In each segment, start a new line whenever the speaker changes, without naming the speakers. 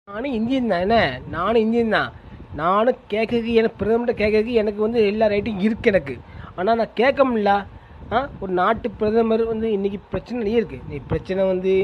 நானும் இந்தியன் தான் என்ன நானும் இந்தியன் தான் நானும் கேட்கறதுக்கு எனக்கு பிரதமர்கிட்ட கேட்கறதுக்கு எனக்கு வந்து எல்லா ரைட்டும் இருக்கு எனக்கு ஆனால் நான் கேட்க முடியல ஆ ஒரு நாட்டு பிரதமர் வந்து இன்றைக்கி பிரச்சனை நிறைய இருக்குது நீ பிரச்சனை வந்து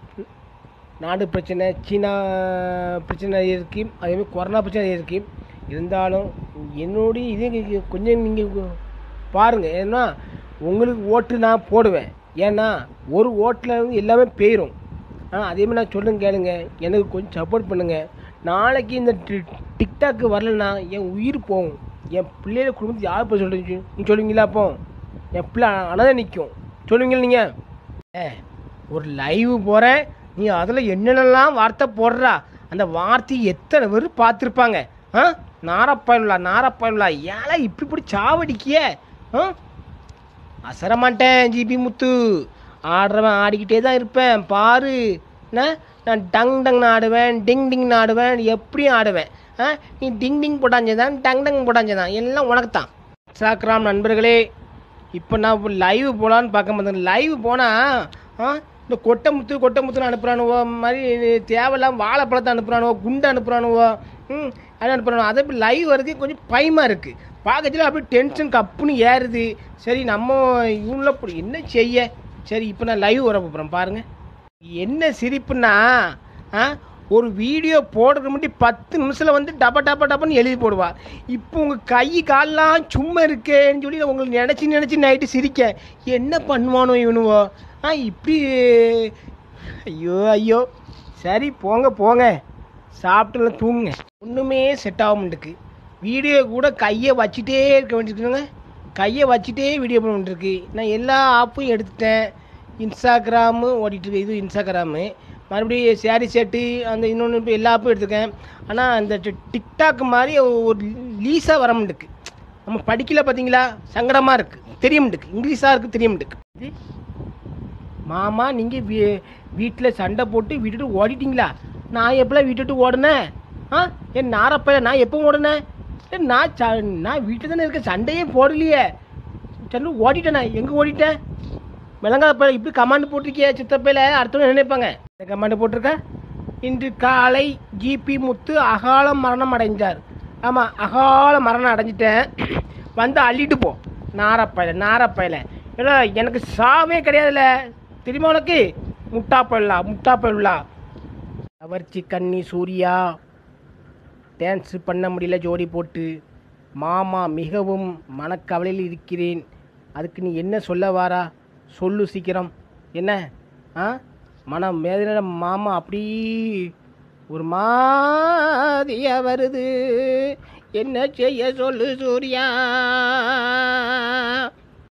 நாடு பிரச்சனை சீனா பிரச்சனை நிறைய இருக்கு அதேமாதிரி கொரோனா பிரச்சனை நிறைய இருக்கு இருந்தாலும் என்னுடைய இது இங்க கொஞ்சம் நீங்கள் பாருங்கள் ஏன்னா உங்களுக்கு ஓட்டு நான் போடுவேன் ஏன்னா ஒரு ஓட்டில் வந்து எல்லாமே போயிடும் ஆ அதேமாதிரி நான் சொல்லுங்க கேளுங்க எனக்கு கொஞ்சம் சப்போர்ட் பண்ணுங்க நாளைக்கு இந்த டி- டிக்டாக் வரலன்னா என் உயிர் போகும் என் பிள்ளைகளை குடும்பத்தை யார் போய் சொல்லுங்க நீ சொல்லுவீங்களா அப்போ என் பிள்ளை அனதான் நிற்கும் சொல்லுவீங்களா நீங்கள் ஏ ஒரு லைவ் போகிறேன் நீ அதில் என்னென்னலாம் வார்த்தை போடுறா அந்த வார்த்தையை எத்தனை பேர் பார்த்துருப்பாங்க ஆ நாரப்பயனுலா நாரப்பயனுலா ஏழை இப்படி இப்படி சாவடிக்கியே ஆ அசர மாட்டேன் ஜிபி முத்து ஆடுறவன் ஆடிக்கிட்டே தான் இருப்பேன் பாரு என்ன நான் டங் டங் ஆடுவேன் டிங் டிங் ஆடுவேன் எப்படியும் ஆடுவேன் ஆ நீ டிங் டிங் போட்டாஞ்சதான் டங் டங் போட்டாஞ்சதான் எல்லாம் உனக்கு தான் இன்ஸ்டாகிராம் நண்பர்களே இப்போ நான் இப்போ லைவ் போகலான்னு பார்க்க மாட்டேன் லைவ் போனால் ஆ இந்த கொட்டை முத்து கொட்டை முத்துன்னு அனுப்புகிறானுவோ மாதிரி தேவையில்லாம வாழைப்பழத்தை அனுப்புகிறானுவோ குண்டு அனுப்புகிறானுவோ ம் அது அனுப்புகிறானோ அதை இப்போ லைவ் வரதுக்கு கொஞ்சம் பயமாக இருக்குது பார்க்கறதுல அப்படியே டென்ஷன் கப்புன்னு ஏறுது சரி நம்ம இவங்கள இப்படி என்ன செய்ய சரி இப்போ நான் லைவ் வர போகிறேன் பாருங்கள் என்ன சிரிப்புன்னா ஆ ஒரு வீடியோ போடுறது முன்னாடி பத்து நிமிஷத்தில் வந்து டப டப டபன்னு எழுதி போடுவா இப்போ உங்கள் கை கால்லாம் சும்மா இருக்கேன்னு சொல்லி நான் உங்களுக்கு நினச்சி நினச்சி நைட்டு சிரிக்க என்ன பண்ணுவானோ இவனுவோ ஆ இப்படி ஐயோ ஐயோ சரி போங்க போங்க சாப்பிட்டுலாம் தூங்குங்க ஒன்றுமே செட் ஆக மாட்டேக்கு வீடியோ கூட கையை வச்சுட்டே இருக்க வேண்டியிருக்குங்க கையை வச்சுட்டே வீடியோ பண்ண வேண்டியிருக்கு நான் எல்லா ஆப்பும் எடுத்துட்டேன் இன்ஸ்டாகிராமு ஓடிட்டுருக்கு இது இன்ஸ்டாகிராமு மறுபடியும் சேரி செட்டு அந்த இன்னொன்று இப்போ எல்லா ஆப்பும் எடுத்துருக்கேன் ஆனால் அந்த டி- டிக்டாக் மாதிரி ஒரு லீஸாக வர மாட்டேக்கு நம்ம படிக்கல பார்த்தீங்களா சங்கடமாக இருக்குது தெரிய மாட்டேக்கு இங்கிலீஷாக இருக்குது தெரிய மாட்டேக்கு இது மாமா நீங்கள் வீ வீட்டில் சண்டை போட்டு விட்டுட்டு ஓடிட்டீங்களா நான் எப்போலாம் விட்டுட்டு ஓடினேன் ஆ என் நாரப்பையில நான் எப்போ ஓடினேன் ஏ, நான் ச நான் வீட்டில் தானே இருக்க சண்டையே போடலையே சண்டை ஓடிட்டேனே எங்கே ஓடிட்டேன் விளங்காத பையல இப்படி கமாண்ட் போட்டிருக்கிய சித்தப்பையில அடுத்தவங்க என்ன நினைப்பாங்க இந்த கமாண்ட் போட்டிருக்க இன்று காலை ஜிபி முத்து அகால மரணம் அடைஞ்சார் ஆமாம் அகால மரணம் அடைஞ்சிட்டேன் வந்து அள்ளிட்டு போ நாரப்பையில நாரப்பையில இல்லை எனக்கு சாவே கிடையாதுல்ல தெரியுமா உனக்கு முட்டா பயிலா முட்டா பயிலா கவர்ச்சி கன்னி சூர்யா டான்ஸ் பண்ண முடியல ஜோடி போட்டு மாமா மிகவும் மனக்கவலையில் இருக்கிறேன் அதுக்கு நீ என்ன சொல்ல வாரா சொல்லு சீக்கிரம் என்ன ஆ மனம் மேதின மாமா அப்படி ஒரு மாதிரியா வருது என்ன செய்ய சொல்லு சூர்யா